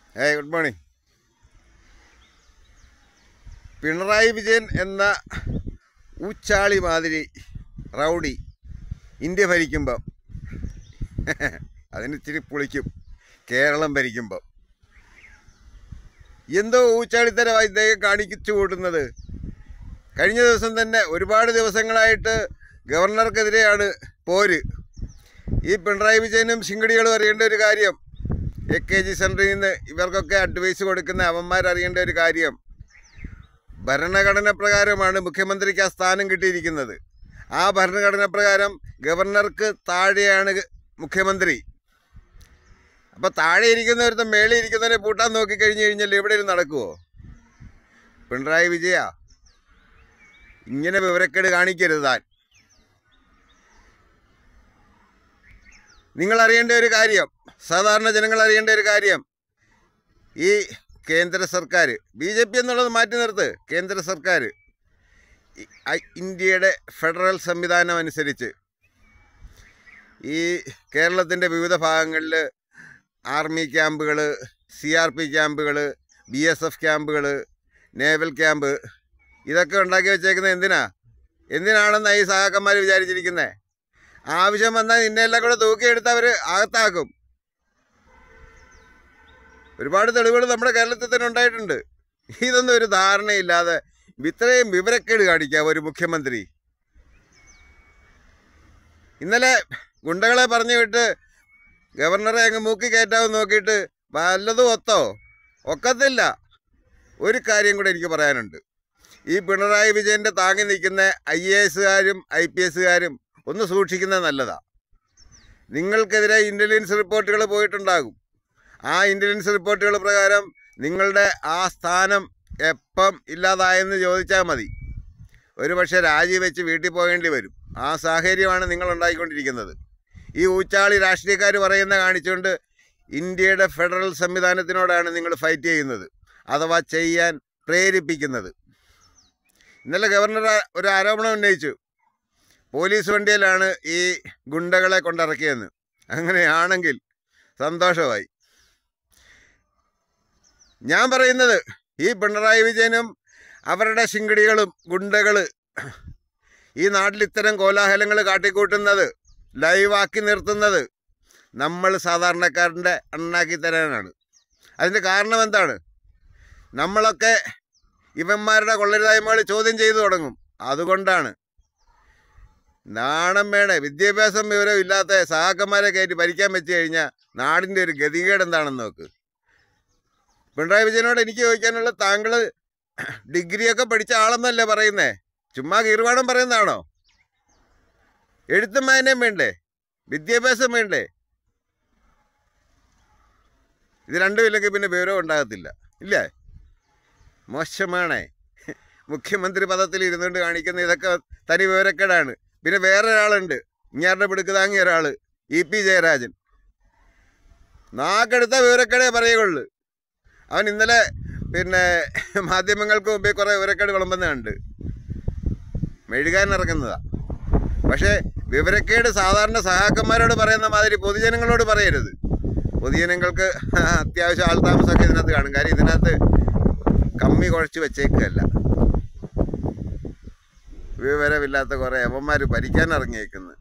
ഏയ് good morning Pinarayi Vijayan എന്ന ഊച്ചാളി മാതിരി റൗഡി ഇന്ത്യ ഭരിക്കുമ്പം അതിന് ഇച്ചിരി പുളിക്കും കേരളം ഭരിക്കുമ്പം എന്തോ ഊച്ചാളിത്തരമായി ഇദ്ദേഹം കാണിച്ചു കൂട്ടുന്നത് കഴിഞ്ഞ ദിവസം തന്നെ ഒരുപാട് ദിവസങ്ങളായിട്ട് ഗവർണർക്കെതിരെയാണ് പോര് ഈ പിണറായി വിജയനും ശിങ്കടികളും അറിയേണ്ട ഒരു കാര്യം എ കെ ജി സെൻറ്ററിൽ നിന്ന് ഇവർക്കൊക്കെ അഡ്വൈസ് കൊടുക്കുന്ന അവന്മാർ അറിയേണ്ട ഒരു കാര്യം ഭരണഘടന പ്രകാരമാണ് മുഖ്യമന്ത്രിക്ക് ആ സ്ഥാനം കിട്ടിയിരിക്കുന്നത് ആ ഭരണഘടന പ്രകാരം ഗവർണർക്ക് താഴെയാണ് മുഖ്യമന്ത്രി അപ്പോൾ താഴെ ഇരിക്കുന്നവരുടെ മേളിൽ ഇരിക്കുന്നവരെ പൂട്ടാൻ നോക്കി കഴിഞ്ഞു കഴിഞ്ഞാൽ എവിടെയും നടക്കുമോ പിണറായി വിജയ ഇങ്ങനെ വിവരക്കേട് കാണിക്കരുത് താൻ നിങ്ങൾ അറിയേണ്ട ഒരു കാര്യം സാധാരണ ജനങ്ങൾ അറിയേണ്ട ഒരു കാര്യം ഈ കേന്ദ്ര സർക്കാർ ബി ജെ പി എന്നുള്ളത് മാറ്റി നിർത്ത് കേന്ദ്ര സർക്കാർ ഈ- ഐ- ഇന്ത്യയുടെ ഫെഡറൽ സംവിധാനം അനുസരിച്ച് ഈ കേരളത്തിൻ്റെ വിവിധ ഭാഗങ്ങളിൽ ആർമി ക്യാമ്പുകൾ സി ആർ പി ക്യാമ്പുകൾ ബി എസ് എഫ് ക്യാമ്പുകൾ നേവൽ ക്യാമ്പ് ഇതൊക്കെ ഉണ്ടാക്കി വെച്ചേക്കുന്നത് എന്തിനാ എന്തിനാണെന്നാണ് ഈ സഹാക്കന്മാർ വിചാരിച്ചിരിക്കുന്നത് ആവശ്യം വന്നാൽ നിന്നെല്ലാം കൂടെ തൂക്കിയെടുത്ത് അവർ അകത്താക്കും ഒരുപാട് തെളിവുകൾ നമ്മുടെ കേരളത്തിൽ തന്നെ ഉണ്ടായിട്ടുണ്ട് ഇതൊന്നും ഒരു ധാരണയില്ലാതെ ഇത്രയും വിവരക്കേട് കാണിക്കാം ഒരു മുഖ്യമന്ത്രി ഇന്നലെ ഗുണ്ടകളെ പറഞ്ഞു വിട്ട് ഗവർണറെ അങ്ങ് മൂക്കി കയറ്റാമെന്ന് നോക്കിയിട്ട് വല്ലതും ഒത്തോ ഒക്കത്തില്ല ഒരു കാര്യം കൂടെ എനിക്ക് പറയാനുണ്ട് ഈ പിണറായി വിജയൻ്റെ താങ്ങി നിൽക്കുന്ന ഐ എ എസുകാരും ഐ പി എസുകാരും ഒന്ന് സൂക്ഷിക്കുന്നത് നല്ലതാ നിങ്ങൾക്കെതിരെ ഇൻ്റലിജൻസ് റിപ്പോർട്ടുകൾ പോയിട്ടുണ്ടാകും ആ ഇൻ്റലിജൻസ് റിപ്പോർട്ടുകൾ പ്രകാരം നിങ്ങളുടെ ആ സ്ഥാനം എപ്പം ഇല്ലാതായെന്ന് ചോദിച്ചാൽ മതി ഒരു പക്ഷേ രാജിവെച്ച് വീട്ടിൽ പോകേണ്ടി വരും ആ സാഹചര്യമാണ് നിങ്ങൾ ഉണ്ടായിക്കൊണ്ടിരിക്കുന്നത് ഈ ഊച്ചാളി രാഷ്ട്രീയക്കാർ പറയുന്ന കാണിച്ചുകൊണ്ട് ഇന്ത്യയുടെ ഫെഡറൽ സംവിധാനത്തിനോടാണ് നിങ്ങൾ ഫൈറ്റ് ചെയ്യുന്നത് അഥവാ ചെയ്യാൻ പ്രേരിപ്പിക്കുന്നത് ഇന്നലെ ഗവർണർ ഒരു ആരോപണം ഉന്നയിച്ചു പോലീസ് വണ്ടിയിലാണ് ഈ ഗുണ്ടകളെ കൊണ്ടിറക്കിയെന്ന് അങ്ങനെയാണെങ്കിൽ സന്തോഷമായി ഞാൻ പറയുന്നത് ഈ പിണറായി വിജയനും അവരുടെ ശിങ്കടികളും ഗുണ്ടകൾ ഈ നാട്ടിൽ ഇത്തരം കോലാഹലങ്ങൾ കാട്ടിക്കൂട്ടുന്നത് ലൈവാക്കി നിർത്തുന്നത് നമ്മൾ സാധാരണക്കാരൻ്റെ അണ്ണാക്കി തരാനാണ് അതിൻ്റെ കാരണം എന്താണ് നമ്മളൊക്കെ ഇവന്മാരുടെ കൊള്ളരുതായ്മകൾ ചോദ്യം ചെയ്തു തുടങ്ങും അതുകൊണ്ടാണ് നാണം വേണേ വിദ്യാഭ്യാസം വിവരം ഇല്ലാത്ത സഹാക്കന്മാരെ കയറ്റി ഭരിക്കാൻ വെച്ച് കഴിഞ്ഞാൽ നാടിൻ്റെ ഒരു ഗതികേട് എന്താണെന്ന് നോക്ക് പിണറായി വിജയനോട് എനിക്ക് ചോദിക്കാനുള്ള താങ്കൾ ഡിഗ്രിയൊക്കെ പഠിച്ച ആളെന്നല്ലേ പറയുന്നേ ചുമ്മാ കീർവാണം പറയുന്നതാണോ എഴുത്തും വായനയും വേണ്ടേ വിദ്യാഭ്യാസം വേണ്ടേ ഇത് രണ്ടും ഇല്ലെങ്കിൽ പിന്നെ വിവരം ഉണ്ടാകത്തില്ല ഇല്ലേ മോശമാണേ മുഖ്യമന്ത്രി പദത്തിൽ ഇരുന്നുകൊണ്ട് കാണിക്കുന്ന ഇതൊക്കെ തനി വിവരക്കേടാണ് പിന്നെ വേറെ ഒരാളുണ്ട് ഇങ്ങാരുടെ പിടുക്കുതാങ്ങിയ ഒരാൾ ഇ പി ജയരാജൻ നാക്കെടുത്ത വിവരക്കേടേ പറയുള്ളൂ അവൻ ഇന്നലെ പിന്നെ മാധ്യമങ്ങൾക്ക് മുമ്പേ കുറേ വിവരക്കേട് വിളമ്പുന്ന കണ്ട് മെഴുകാൻ ഇറങ്ങുന്നതാ പക്ഷേ വിവരക്കേട് സാധാരണ സഹാക്കന്മാരോട് പറയുന്ന മാതിരി പൊതുജനങ്ങളോട് പറയരുത് പൊതുജനങ്ങൾക്ക് അത്യാവശ്യം ആൾതാമസമൊക്കെ ഇതിനകത്ത് കാണും കാര്യം ഇതിനകത്ത് കമ്മി കുഴച്ച് വെച്ചേക്കല്ല വിവരമില്ലാത്ത കുറേ അവന്മാർ ഭരിക്കാൻ ഇറങ്ങിയേക്കുന്നു